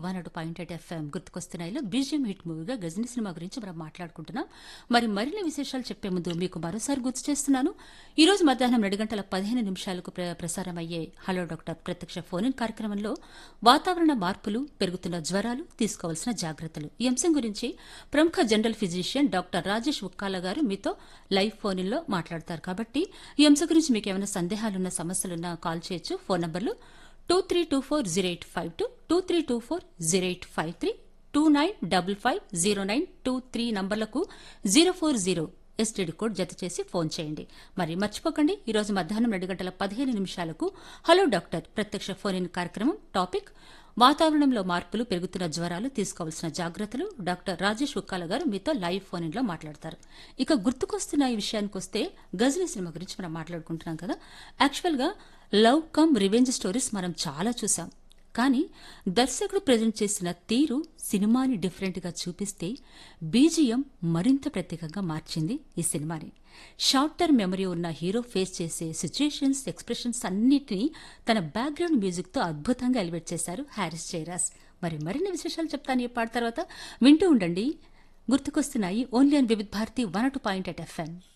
one అటు point eight FM గుర్తుకొస్తున్నాయిలో BGM hit మూవీగా గజని సినిమా గురించి మనం మాట్లాడుకుంటున్నాం మరి మరిన్ని విశేషాలు చెప్పే ముందు మీకు మరోసారి గుర్తు చేస్తున్నాను ఈ రోజు మధ్యాహ్నం రెండు గంటల పదిహేను నిమిషాలకు ప్ర- ప్రసారమయ్యే హలో డాక్టర్ ప్రత్యక్ష ఫోన్ ఇన్ కార్యక్రమంలో వాతావరణ మార్పులు పెరుగుతున్న జ్వరాలు తీసుకోవాల్సిన జాగ్రత్తలు ఈ అంశం గురించి ప్రముఖ general physician doctor Rajesh Ukkala గారు మీతో లైవ్ ఫోన్ ఇన్లో మాట్లాడతారు కాబట్టి ఈ అంశం గురించి మీకు ఏమైనా సందేహాలున్నా సమస్యలున్నా కాల్ చేయొచ్చు ఫోన్ నంబర్లు two three two four zero eight five two two three two four zero eight five three two nine double five zero nine two three నంబర్లకు zero four zero STD code జత చేసి phone చేయండి మరి మర్చిపోకండి ఈ రోజు మధ్యాహ్నం రెండు గంటల పదిహేను నిమిషాలకు హలో డాక్టర్ ప్రత్యక్ష ఫోన్ ఇన్ కార్యక్రమం టాపిక్ వాతావరణంలో మార్పులు పెరుగుతున్న జ్వరాలు తీసుకోవాల్సిన జాగ్రత్తలు డాక్టర్ రాజేష్ ఉక్కాల గారు మీతో లైవ్ ఫోన్ ఇన్ లో మాట్లాడతారు ఇక గుర్తుకొస్తున్న ఈ విషయానికి వస్తే గజనీ సినిమా గురించి మనం మాట్లాడుకుంటున్నాం కదా యాక్చువల్ గా లవ్ కమ్ రివెంజ్ స్టోరీస్ మనం చాలా చూసాం కానీ దర్శకుడు ప్రజెంట్ చేసిన తీరు సినిమాని డిఫరెంట్ గా చూపిస్తే బీజిఎం మరింత ప్రత్యేకంగా మార్చింది ఈ సినిమాని షార్ట్ టర్మ్ మెమరీ ఉన్న హీరో ఫేస్ చేసే సిచ్యుయేషన్స్ ఎక్స్ప్రెషన్స్ అన్నిటినీ తన బ్యాక్గ్రౌండ్ మ్యూజిక్ తో అద్భుతంగా ఎలివేట్ చేశారు హ్యారిస్ జైరాస్ మరి మరిన్ని విశేషాలు చెప్తాను ఈ పాట తర్వాత వింటూ ఉండండి గుర్తుకొస్తున్నాయి only and Vividh Bharati one two point eight FM